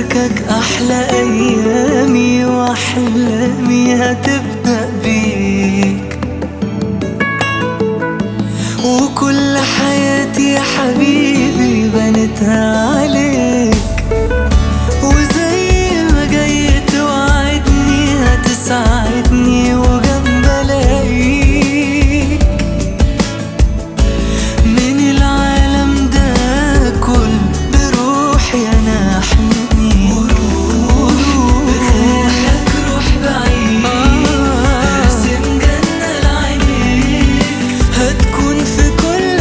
فكك أحلى أيامي وأحلامي هتبدأ بيك وكل حياتي يا حبيبي بنتها عليك وزي ما جاي توعدني هتساعدني وجنب الاقيك من العالم ده كل بروحي انا احميك بخيالك روح بعيد ارسم جنة لعينيك هتكون في كل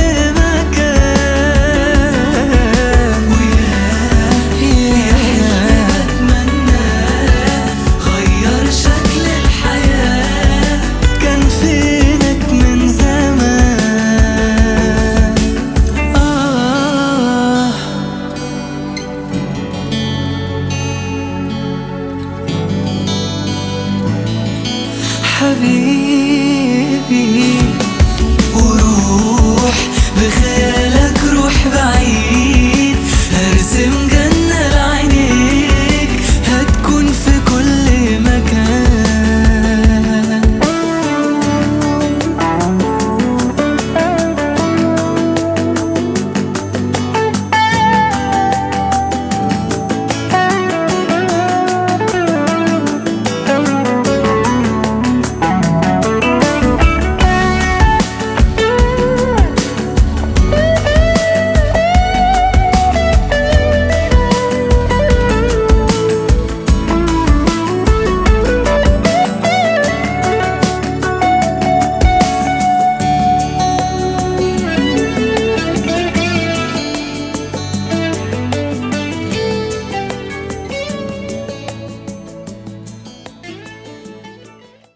مكان وياه يا حلم بتمناه غير شكل الحياة كان فينك من زمان آه حبيبي وروح بخيال